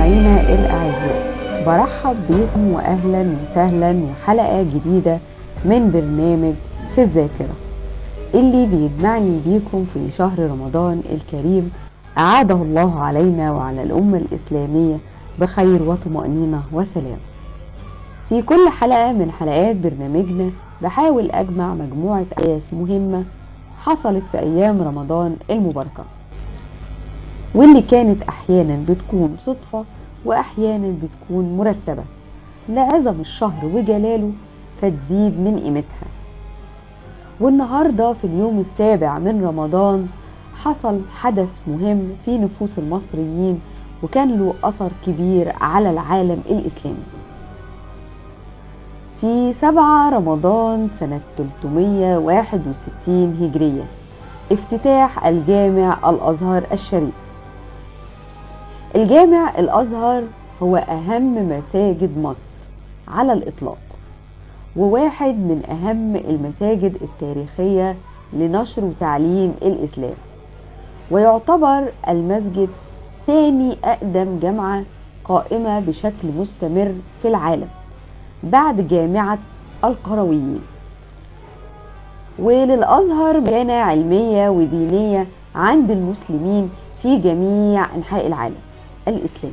مستمعينا الأعزاء برحب بيكم وأهلا وسهلا وحلقة جديدة من برنامج في الذاكرة اللي بيجمعني بيكم في شهر رمضان الكريم أعاده الله علينا وعلى الأمة الإسلامية بخير وطمأنينة وسلام في كل حلقة من حلقات برنامجنا بحاول أجمع مجموعة أحداث مهمة حصلت في أيام رمضان المباركة واللي كانت أحيانا بتكون صدفة وأحيانا بتكون مرتبة لعظم الشهر وجلاله فتزيد من قيمتها والنهاردة في اليوم السابع من رمضان حصل حدث مهم في نفوس المصريين وكان له أثر كبير على العالم الإسلامي في سبعة رمضان سنة 361 هجرية افتتاح الجامع الأزهر الشريف الجامع الأزهر هو أهم مساجد مصر على الإطلاق وواحد من أهم المساجد التاريخية لنشر وتعليم الإسلام ويعتبر المسجد ثاني أقدم جامعة قائمة بشكل مستمر في العالم بعد جامعة القرويين وللأزهر مكانة علمية ودينية عند المسلمين في جميع أنحاء العالم الإسلامي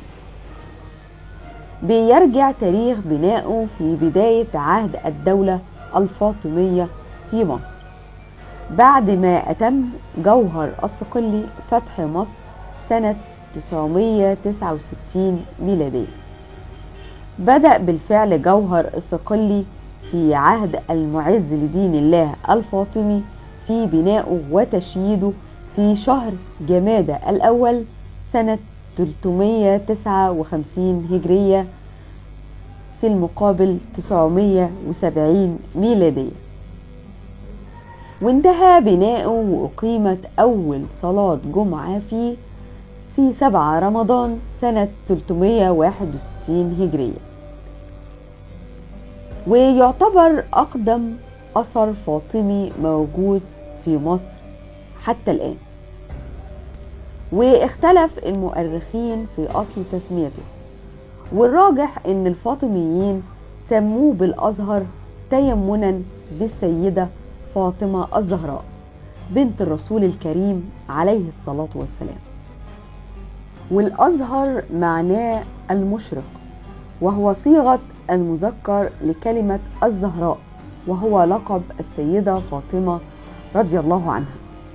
بيرجع تاريخ بنائه في بداية عهد الدولة الفاطمية في مصر بعد ما أتم جوهر الصقلي فتح مصر سنة 969 ميلادية بدأ بالفعل جوهر الصقلي في عهد المعز لدين الله الفاطمي في بنائه وتشييده في شهر جمادة الأول سنة 359 هجرية في المقابل 970 ميلادية وانتهى بناؤه وأقيمت أول صلاة جمعة فيه في 7 رمضان سنة 361 هجرية ويعتبر أقدم أثر فاطمي موجود في مصر حتى الآن واختلف المؤرخين في أصل تسميته والراجح أن الفاطميين سموه بالأزهر تيمنا بالسيدة فاطمة الزهراء بنت الرسول الكريم عليه الصلاة والسلام والأزهر معناه المشرق وهو صيغة المذكر لكلمة الزهراء وهو لقب السيدة فاطمة رضي الله عنها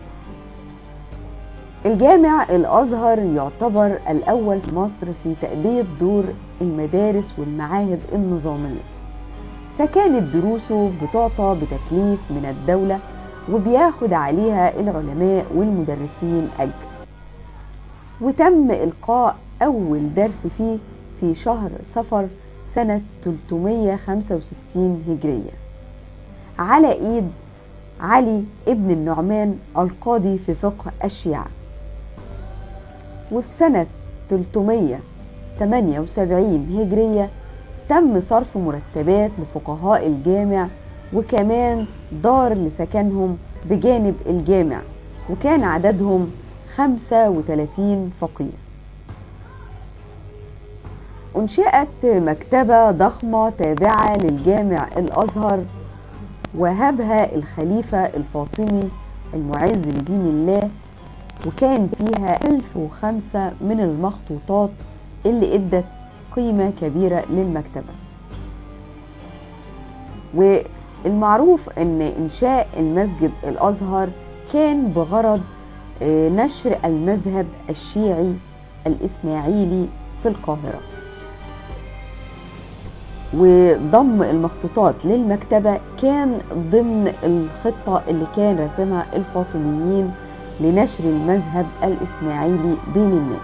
الجامع الأزهر يعتبر الأول في مصر في تأدية دور المدارس والمعاهد النظامية فكانت دروسه بتعطى بتكليف من الدولة وبياخد عليها العلماء والمدرسين أجر وتم إلقاء أول درس فيه في شهر صفر سنة 365 هجرية على إيد علي ابن النعمان القاضي في فقه الشيعة وفي سنة 378 هجرية تم صرف مرتبات لفقهاء الجامع وكمان دار لسكنهم بجانب الجامع وكان عددهم 35 فقيه أنشئت مكتبة ضخمة تابعة للجامع الأزهر وهبها الخليفة الفاطمي المعز لدين الله وكان فيها 1005 من المخطوطات اللي ادت قيمة كبيرة للمكتبة والمعروف ان انشاء المسجد الازهر كان بغرض نشر المذهب الشيعي الاسماعيلي في القاهرة وضم المخطوطات للمكتبة كان ضمن الخطة اللي كان رسمها الفاطميين لنشر المذهب الإسماعيلي بين الناس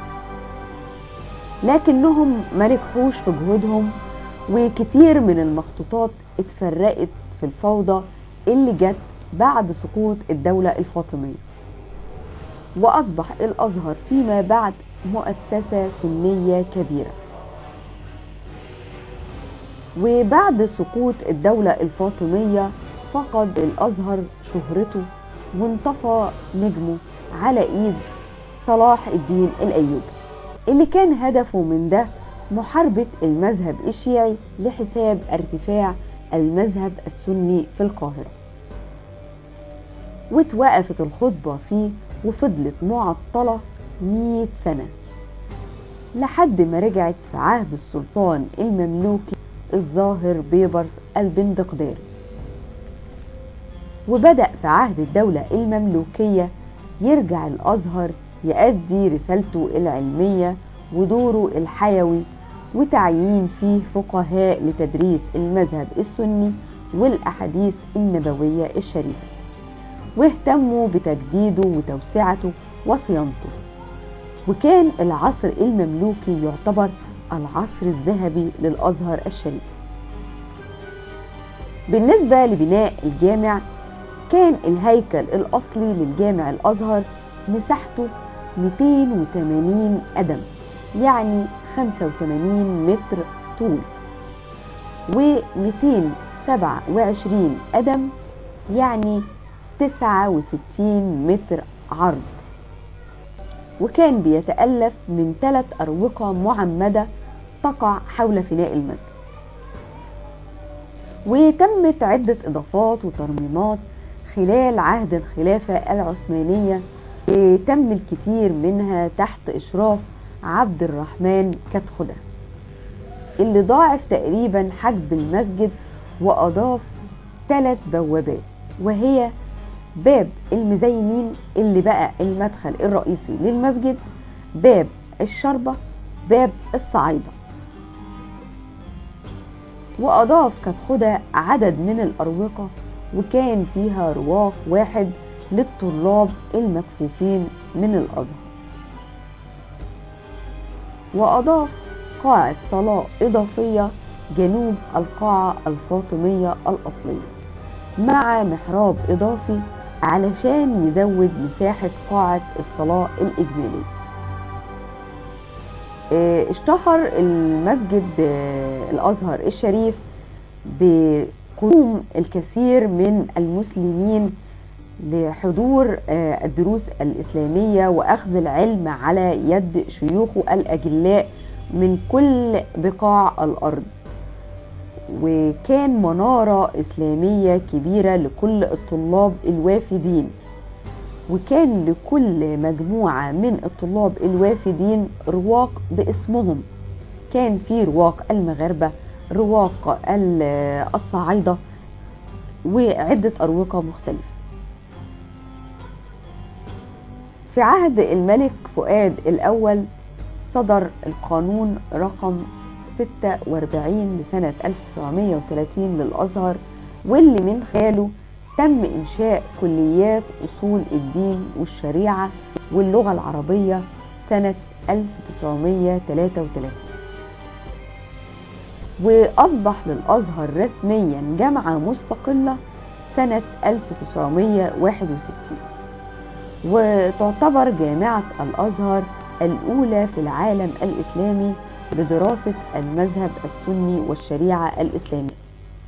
لكنهم ما نجحوش في جهودهم وكتير من المخطوطات اتفرقت في الفوضى اللي جت بعد سقوط الدولة الفاطمية وأصبح الأزهر فيما بعد مؤسسة سنية كبيرة وبعد سقوط الدولة الفاطمية فقد الأزهر شهرته وانطفى نجمه على ايد صلاح الدين الايوبي اللي كان هدفه من ده محاربة المذهب الشيعي لحساب ارتفاع المذهب السني في القاهرة واتوقفت الخطبة فيه وفضلت معطلة 100 سنة لحد ما رجعت في عهد السلطان المملوكي الظاهر بيبرس البندقداري وبدأ في عهد الدولة المملوكية يرجع الأزهر يؤدي رسالته العلمية ودوره الحيوي وتعيين فيه فقهاء لتدريس المذهب السني والأحاديث النبوية الشريفة واهتموا بتجديده وتوسعته وصيانته وكان العصر المملوكي يعتبر العصر الذهبي للأزهر الشريف بالنسبة لبناء الجامع كان الهيكل الأصلي للجامع الأزهر مساحته 280 قدم يعني 85 متر طول و 227 قدم يعني 69 متر عرض وكان بيتألف من ثلاث أروقة معمدة تقع حول فناء المسجد وتمت عدة إضافات وترميمات خلال عهد الخلافة العثمانية تم الكثير منها تحت إشراف عبد الرحمن كتخدة اللي ضاعف تقريبا حجم المسجد وأضاف ثلاث بوابات وهي باب المزينين اللي بقى المدخل الرئيسي للمسجد باب الشربة باب الصعيدة وأضاف كتخدة عدد من الأروقة وكان فيها رواق واحد للطلاب المكفوفين من الأزهر وأضاف قاعة صلاة إضافية جنوب القاعة الفاطمية الأصلية مع محراب إضافي علشان يزود مساحة قاعة الصلاة الإجمالية اشتهر المسجد الأزهر الشريف بقدوم الكثير من المسلمين لحضور الدروس الإسلامية وأخذ العلم على يد شيوخه الأجلاء من كل بقاع الأرض وكان منارة إسلامية كبيرة لكل الطلاب الوافدين وكان لكل مجموعة من الطلاب الوافدين رواق باسمهم كان في رواق المغاربة رواق الصعايدة وعدة أروقة مختلفة في عهد الملك فؤاد الأول صدر القانون رقم 46 لسنة 1930 للأزهر واللي من خلاله تم إنشاء كليات أصول الدين والشريعة واللغة العربية سنة 1933 وأصبح للأزهر رسميا جامعة مستقلة سنة 1961 وتعتبر جامعة الأزهر الأولى في العالم الإسلامي لدراسة المذهب السني والشريعة الإسلامية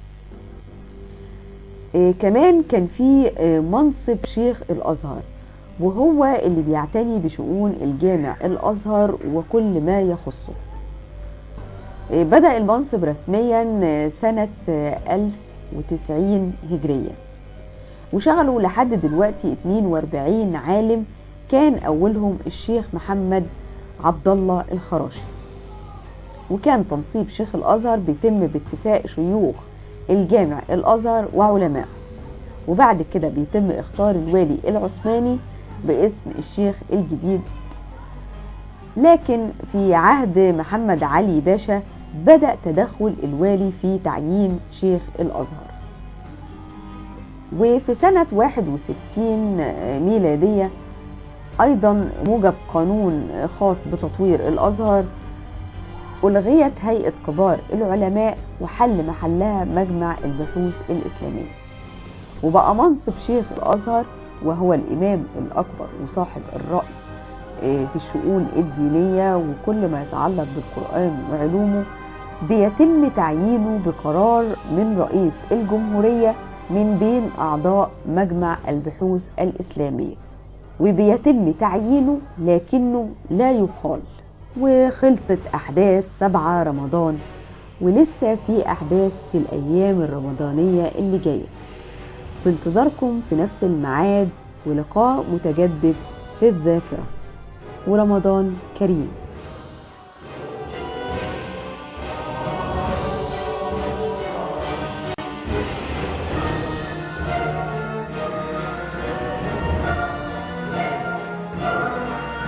إيه كمان كان في إيه منصب شيخ الأزهر وهو اللي بيعتني بشؤون الجامع الأزهر وكل ما يخصه إيه بدأ المنصب رسميا سنة 1090 هجرية وشغلوا لحد دلوقتي 42 عالم كان أولهم الشيخ محمد عبد الله الخراشي وكان تنصيب شيخ الازهر بيتم باتفاق شيوخ الجامع الازهر وعلماء وبعد كده بيتم اختار الوالي العثماني باسم الشيخ الجديد لكن في عهد محمد علي باشا بدأ تدخل الوالي في تعيين شيخ الازهر وفي سنة 61 ميلادية أيضا موجب قانون خاص بتطوير الأزهر ألغيت هيئة كبار العلماء وحل محلها مجمع البحوث الإسلامية وبقى منصب شيخ الأزهر وهو الإمام الأكبر وصاحب الرأي في الشؤون الدينية وكل ما يتعلق بالقرآن وعلومه بيتم تعيينه بقرار من رئيس الجمهورية من بين أعضاء مجمع البحوث الإسلامية وبيتم تعيينه لكنه لا يقال وخلصت أحداث سبعة رمضان ولسه في أحداث في الأيام الرمضانية اللي جاية في انتظاركم في نفس الميعاد ولقاء متجدد في الذاكرة ورمضان كريم